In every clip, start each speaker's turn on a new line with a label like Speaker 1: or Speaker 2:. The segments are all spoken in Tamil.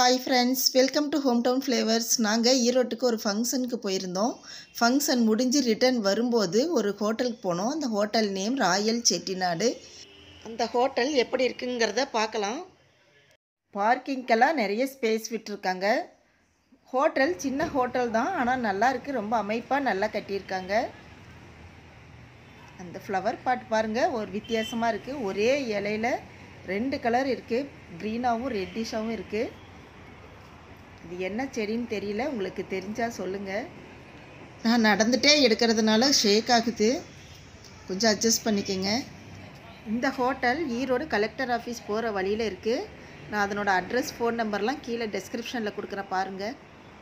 Speaker 1: hi friends welcome to home town flavours நாங்கள் ஈரோட்டுக்கு ஒரு ஃபங்க்ஷனுக்கு போயிருந்தோம் ஃபங்க்ஷன் முடிஞ்சு ரிட்டர்ன் வரும்போது ஒரு ஹோட்டலுக்கு போனோம் அந்த ஹோட்டல் நேம் ராயல் செட்டிநாடு அந்த ஹோட்டல் எப்படி இருக்குங்கிறத பார்க்கலாம் பார்க்கிங்கெல்லாம் நிறைய ஸ்பேஸ் விட்டுருக்காங்க ஹோட்டல் சின்ன ஹோட்டல் தான் ஆனால் நல்லா இருக்குது ரொம்ப அமைப்பாக நல்லா கட்டியிருக்காங்க அந்த ஃப்ளவர் பாட் பாருங்கள் ஒரு வித்தியாசமாக இருக்குது ஒரே இலையில ரெண்டு கலர் இருக்குது க்ரீனாகவும் ரெட்டிஷாகவும் இருக்குது இது என்ன செடின்னு தெரியல உங்களுக்கு தெரிஞ்சால் சொல்லுங்கள் நான் நடந்துகிட்டே எடுக்கிறதுனால ஷேக் ஆகுது கொஞ்சம் அட்ஜஸ்ட் பண்ணிக்கோங்க இந்த ஹோட்டல் ஈரோடு கலெக்டர் ஆஃபீஸ் போகிற வழியில் இருக்குது நான் அதனோட அட்ரஸ் ஃபோன் நம்பர்லாம் கீழே டெஸ்கிரிப்ஷனில் கொடுக்குறேன் பாருங்கள்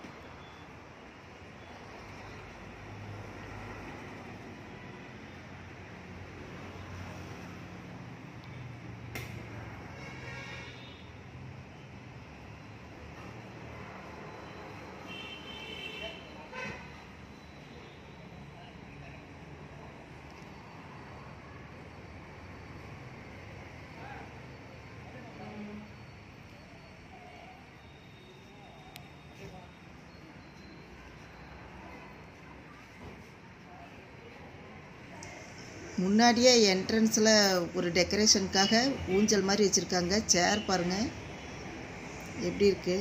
Speaker 1: முன்னாடியே என்ட்ரன்ஸில் ஒரு டெக்கரேஷனுக்காக ஊஞ்சல் மாதிரி வச்சுருக்காங்க சேர் பாருங்கள் எப்படி இருக்கு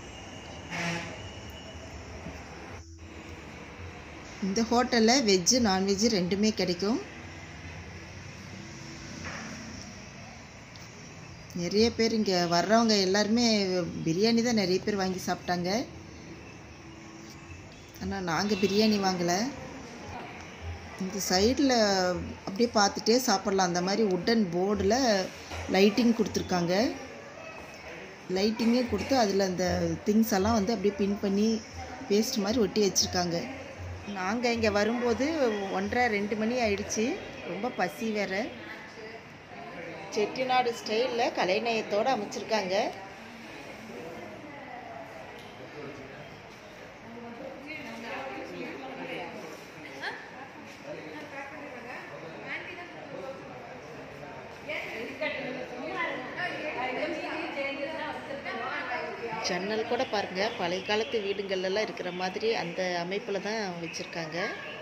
Speaker 1: இந்த ஹோட்டலில் வெஜ்ஜு நான்வெஜ்ஜு ரெண்டுமே கிடைக்கும் நிறைய பேர் இங்கே வர்றவங்க எல்லாருமே பிரியாணி தான் நிறைய பேர் வாங்கி சாப்பிட்டாங்க ஆனால் நாங்கள் பிரியாணி வாங்கலை இந்த சைடில் அப்படியே பார்த்துட்டே சாப்பிட்லாம் அந்த மாதிரி உட்டன் போர்டில் லைட்டிங் கொடுத்துருக்காங்க லைட்டிங்கே கொடுத்து அதில் அந்த திங்ஸ் எல்லாம் வந்து அப்படியே பின் பண்ணி பேஸ்ட் மாதிரி ஒட்டி வச்சுருக்காங்க நாங்கள் இங்கே வரும்போது ஒன்றரை ரெண்டு மணி ஆயிடுச்சு ரொம்ப பசி வேறு செட்டிநாடு ஸ்டைலில் கலைநயத்தோடு அமைச்சிருக்காங்க ஜன்னல் கூட பாருங்கள் பழைய காலத்து வீடுங்கள்லாம் இருக்கிற மாதிரி அந்த அமைப்பில் தான் வச்சுருக்காங்க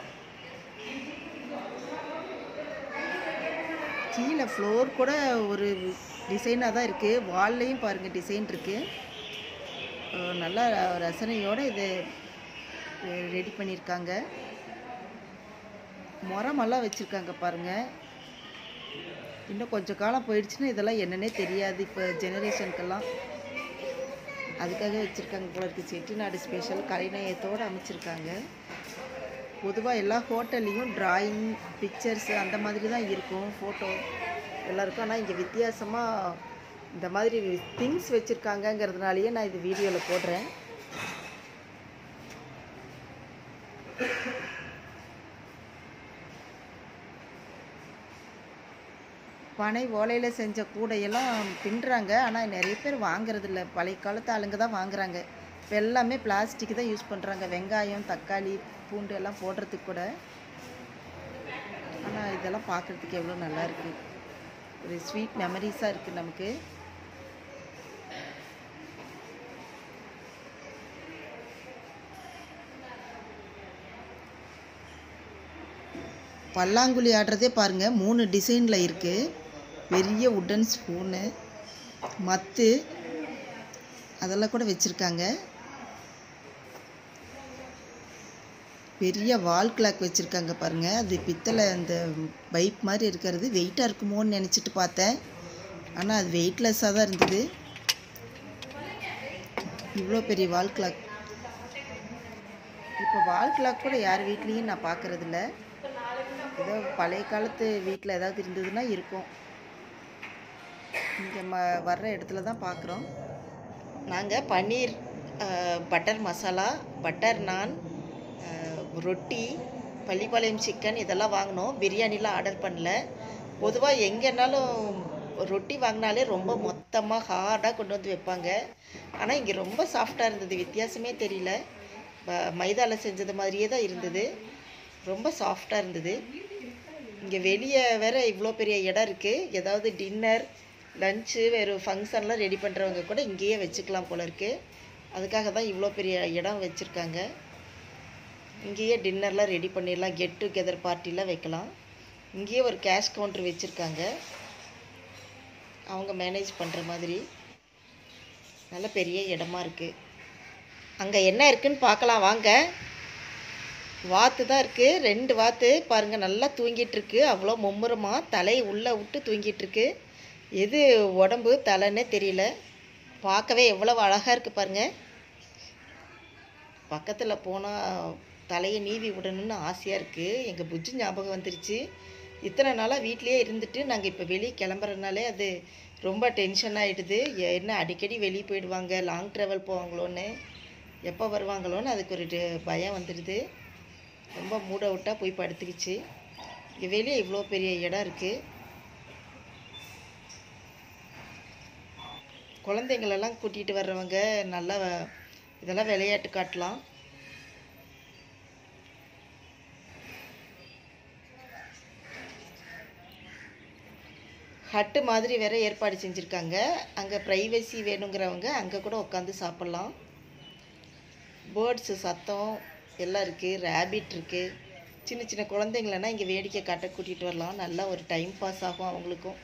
Speaker 1: கீழே ஃப்ளோர் கூட ஒரு டிசைனாக தான் இருக்குது வால்லையும் பாருங்கள் டிசைன் இருக்குது நல்லா ரசனையோடு இது ரெடி பண்ணியிருக்காங்க முறமெல்லாம் வச்சுருக்காங்க பாருங்கள் இன்னும் கொஞ்சம் காலம் போயிடுச்சுன்னா இதெல்லாம் என்னன்னே தெரியாது இப்போ ஜெனரேஷனுக்கெல்லாம் அதுக்காக வச்சுருக்காங்க போல இருக்குது செட்டிநாடு ஸ்பெஷல் கலைநயத்தோடு அமைச்சிருக்காங்க பொதுவாக எல்லா ஹோட்டல்லையும் ட்ராயிங் பிக்சர்ஸு அந்த மாதிரி தான் இருக்கும் ஃபோட்டோ எல்லாம் இருக்கும் ஆனால் இங்கே வித்தியாசமாக இந்த மாதிரி திங்ஸ் வச்சுருக்காங்கங்கிறதுனாலேயே நான் இது வீடியோவில் போடுறேன் பனை ஓலையில் செஞ்ச கூடையெல்லாம் பின்னுறாங்க ஆனால் நிறைய பேர் வாங்குறதில்ல பழைய காலத்து ஆளுங்க தான் வாங்குறாங்க இப்போ எல்லாமே பிளாஸ்டிக் தான் யூஸ் பண்ணுறாங்க வெங்காயம் தக்காளி பூண்டு எல்லாம் போடுறதுக்கு கூட ஆனால் இதெல்லாம் பார்க்குறதுக்கு எவ்வளோ நல்லா இருக்குது ஒரு ஸ்வீட் மெமரிஸாக இருக்குது நமக்கு பல்லாங்குழி ஆடுறதே பாருங்கள் மூணு டிசைனில் இருக்குது பெரிய உட்டன் ஸ்பூனு மத்து அதெல்லாம் கூட வச்சுருக்காங்க பெரிய வால் கிளாக் வச்சுருக்காங்க பாருங்கள் அது பித்தளை அந்த பைப் மாதிரி இருக்கிறது வெயிட்டாக இருக்குமோன்னு நினச்சிட்டு பார்த்தேன் ஆனால் அது வெயிட்லெஸ்ஸாக தான் இருந்தது இவ்வளோ பெரிய வால் கிளாக் இப்போ வால் கிளாக் கூட யார் வீட்லேயும் நான் பார்க்குறதில்ல ஏதோ பழைய காலத்து வீட்டில் ஏதாவது இருந்ததுன்னா இருக்கும் இங்கே ம வர்ற இடத்துல தான் பார்க்குறோம் நாங்கள் பன்னீர் பட்டர் மசாலா பட்டர் நான் ரொட்டி பள்ளிப்பாளையம் சிக்கன் இதெல்லாம் வாங்கினோம் பிரியாணிலாம் ஆர்டர் பண்ணல பொதுவாக எங்கேனாலும் ரொட்டி வாங்கினாலே ரொம்ப மொத்தமாக ஹார்டாக கொண்டு வந்து வைப்பாங்க ஆனால் இங்கே ரொம்ப சாஃப்டாக இருந்தது வித்தியாசமே தெரியல மைதாவில் செஞ்சது மாதிரியே தான் இருந்தது ரொம்ப சாஃப்டாக இருந்தது இங்கே வெளியே வேற இவ்வளோ பெரிய இடம் இருக்குது ஏதாவது டின்னர் லஞ்சு வேறு ஃபங்க்ஷன்லாம் ரெடி பண்ணுறவங்க கூட இங்கேயே வச்சுக்கலாம் போல இருக்கு அதுக்காக தான் இவ்வளோ பெரிய இடம் வச்சுருக்காங்க இங்கேயே டின்னர்லாம் ரெடி பண்ணிடலாம் கெட் டுகெதர் பார்ட்டிலாம் வைக்கலாம் இங்கேயே ஒரு கேஷ் கவுண்டர் வச்சுருக்காங்க அவங்க மேனேஜ் பண்ணுற மாதிரி நல்ல பெரிய இடமா இருக்குது அங்கே என்ன இருக்குன்னு பார்க்கலாம் வாங்க வாத்து தான் இருக்குது ரெண்டு வாத்து பாருங்கள் நல்லா தூங்கிட்டு இருக்கு அவ்வளோ மும்முரமாக தலையை உள்ளே விட்டு தூங்கிட்டு இருக்கு எது உடம்பு தலைன்னே தெரியல பார்க்கவே எவ்வளவு அழகாக இருக்குது பாருங்கள் பக்கத்தில் போனால் தலையை நீவி விடணும்னு ஆசையாக இருக்குது எங்கள் புஜ்ஜி ஞாபகம் வந்துருச்சு இத்தனை நாளாக வீட்டிலேயே இருந்துட்டு நாங்கள் இப்போ வெளியே கிளம்புறதுனாலே அது ரொம்ப டென்ஷன் ஆகிடுது என்ன அடிக்கடி வெளியே போயிடுவாங்க லாங் ட்ராவல் போவாங்களோன்னு எப்போ வருவாங்களோன்னு அதுக்கு ஒரு டு- பயம் வந்துடுது ரொம்ப மூட் அவுட்டாக போய் படுத்துக்கிச்சு இங்கே வெளியே இவ்வளோ பெரிய இடம் இருக்குது குழந்தைங்களெல்லாம் கூட்டிகிட்டு வர்றவங்க நல்லா இதெல்லாம் விளையாட்டு காட்டலாம் ஹட்டு மாதிரி வேற ஏற்பாடு செஞ்சுருக்காங்க அங்கே ப்ரைவசி வேணுங்கிறவங்க அங்கே கூட உட்காந்து சாப்பிட்லாம் பேர்ட்ஸு சத்தம் எல்லாம் இருக்குது ரேபிட் இருக்குது சின்ன சின்ன குழந்தைங்களனா இங்கே வேடிக்கை காட்ட கூட்டிகிட்டு வரலாம் நல்லா ஒரு டைம் பாஸ் ஆகும் அவங்களுக்கும்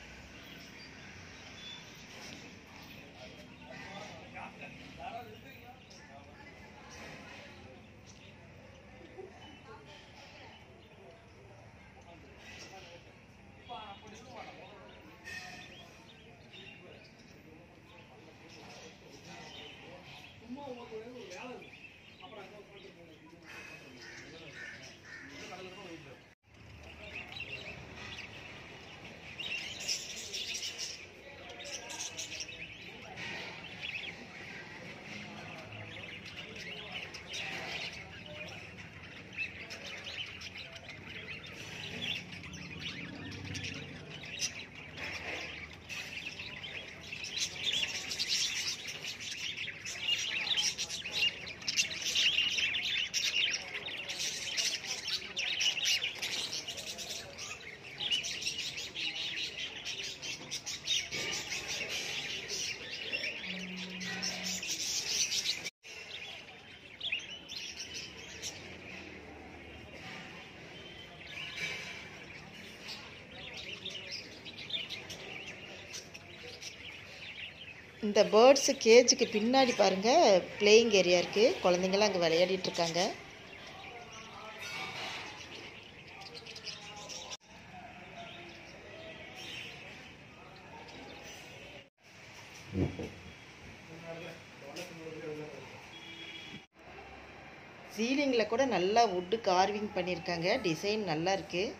Speaker 1: இந்த பேர்ட்ஸு கேஜுக்கு பின்னாடி பாருங்கள் பிளேயிங் ஏரியா இருக்குது குழந்தைங்களாம் அங்கே விளையாடிட்டு இருக்காங்க சீலிங்கில் கூட நல்லா வுட்டு கார்விங் பண்ணியிருக்காங்க டிசைன் நல்லா இருக்குது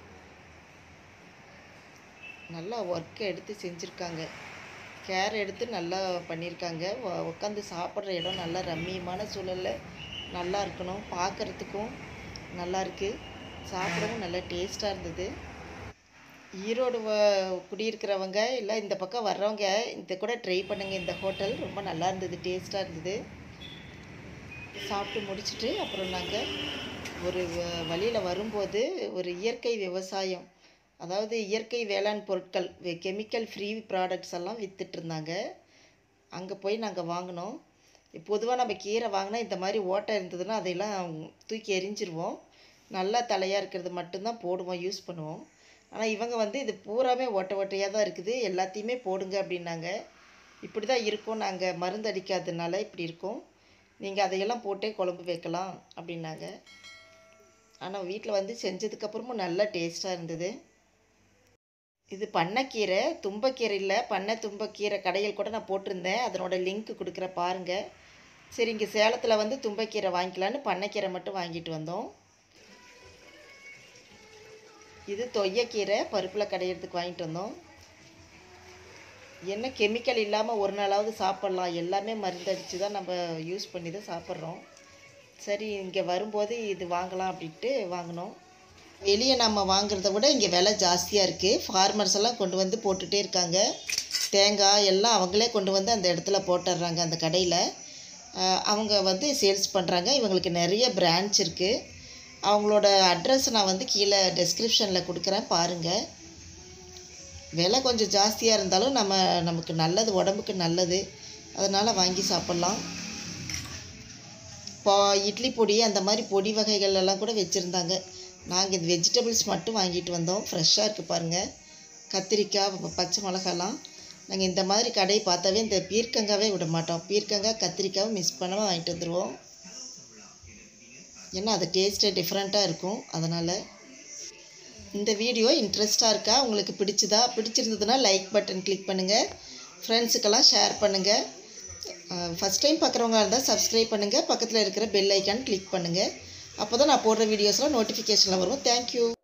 Speaker 1: நல்லா ஒர்க்கை எடுத்து செஞ்சுருக்காங்க கேர் எடுத்து நல்லா பண்ணியிருக்காங்க உட்காந்து சாப்பிட்ற இடம் நல்லா ரம்மியமான சூழலில் நல்லா இருக்கணும் பார்க்குறதுக்கும் நல்லா இருக்குது சாப்பிடவும் நல்லா டேஸ்ட்டாக இருந்தது ஈரோடு வ- குடியிருக்கிறவங்க இல்லை இந்த பக்கம் வர்றவங்க இந்த கூட ட்ரை பண்ணுங்க இந்த ஹோட்டல் ரொம்ப நல்லா இருந்தது டேஸ்ட்டாக இருந்தது சாப்பிட்டு முடிச்சிட்டு அப்புறம் நாங்கள் ஒரு வழியில் வரும்போது ஒரு இயற்கை விவசாயம் அதாவது இயற்கை வேளாண் பொருட்கள் கெமிக்கல் ஃப்ரீ ப்ராடக்ட்ஸ் எல்லாம் வித்துட்டு இருந்தாங்க அங்கே போய் நாங்கள் வாங்கினோம் பொதுவாக நம்ம கீரை வாங்கினா இந்த மாதிரி ஓட்டை இருந்ததுன்னா அதையெல்லாம் தூக்கி எரிஞ்சிருவோம் நல்லா தலையாக இருக்கிறது மட்டும்தான் போடுவோம் யூஸ் பண்ணுவோம் ஆனால் இவங்க வந்து இது பூராமே ஓட்டை ஓட்டையாக தான் இருக்குது எல்லாத்தையுமே போடுங்க அப்படின்னாங்க இப்படி தான் இருக்கும் நாங்கள் மருந்து அடிக்காததுனால இப்படி இருக்கும் நீங்கள் அதையெல்லாம் போட்டே குழம்பு வைக்கலாம் அப்படின்னாங்க ஆனால் வீட்டில் வந்து செஞ்சதுக்கப்புறமும் நல்லா டேஸ்ட்டாக இருந்தது இது பண்ணைக்கீரை தும்பக்கீரை இல்லை பண்ணை தும்பக்கீரை கடையில் கூட நான் போட்டிருந்தேன் அதனோட லிங்க் கொடுக்குற பாருங்க சரி இங்கே சேலத்தில் வந்து தும்பக்கீரை வாங்கிக்கலான்னு பண்ணைக்கீரை மட்டும் வாங்கிட்டு வந்தோம் இது தொய்யக்கீரை பருப்பில் கடையிறதுக்கு வாங்கிட்டு வந்தோம் என்ன கெமிக்கல் இல்லாமல் ஒரு நாளாவது சாப்பிட்லாம் எல்லாமே மருந்தடிச்சு தான் நம்ம யூஸ் பண்ணி தான் சாப்பிட்றோம் சரி இங்கே வரும்போது இது வாங்கலாம் அப்படின்ட்டு வாங்கினோம் வெளியே நம்ம வாங்குறத விட இங்கே விலை ஜாஸ்தியாக இருக்குது ஃபார்மர்ஸ் எல்லாம் கொண்டு வந்து போட்டுகிட்டே இருக்காங்க தேங்காய் எல்லாம் அவங்களே கொண்டு வந்து அந்த இடத்துல போட்டுடுறாங்க அந்த கடையில் அவங்க வந்து சேல்ஸ் பண்ணுறாங்க இவங்களுக்கு நிறைய பிரான்ச் இருக்குது அவங்களோட அட்ரஸ் நான் வந்து கீழே டெஸ்கிரிப்ஷனில் கொடுக்குறேன் பாருங்கள் விலை கொஞ்சம் ஜாஸ்தியாக இருந்தாலும் நம்ம நமக்கு நல்லது உடம்புக்கு நல்லது அதனால் வாங்கி சாப்பிட்லாம் இப்போ இட்லி பொடி அந்த மாதிரி பொடி வகைகள் எல்லாம் கூட வச்சுருந்தாங்க நாங்கள் இந்த வெஜிடபிள்ஸ் மட்டும் வாங்கிட்டு வந்தோம் ஃப்ரெஷ்ஷாக இருக்குது பாருங்கள் கத்திரிக்காய் ப- பச்சை மிளகாலாம் நாங்கள் இந்த மாதிரி கடையை பார்த்தாவே இந்த பீர்க்கங்காவே விட மாட்டோம் பீர்க்கங்காய் கத்திரிக்காவை மிஸ் பண்ணாமல் வாங்கிட்டு வந்துடுவோம் ஏன்னா அது டேஸ்ட்டு டிஃப்ரெண்ட்டாக இருக்கும் அதனால் இந்த வீடியோ இன்ட்ரெஸ்ட்டாக இருக்கா உங்களுக்கு பிடிச்சதா பிடிச்சிருந்ததுன்னா லைக் பட்டன் கிளிக் பண்ணுங்கள் ஃப்ரெண்ட்ஸுக்கெல்லாம் ஷேர் பண்ணுங்கள் ஃபஸ்ட் டைம் பார்க்குறவங்க இருந்தால் சப்ஸ்கிரைப் பண்ணுங்கள் பக்கத்தில் இருக்கிற பெல் ஐக்கான் கிளிக் பண்ணுங்கள் அப்போ தான் நான் போடுற வீடியோஸ்லாம் நோட்டிஃபிகேஷனில் வரும் தேங்க்யூ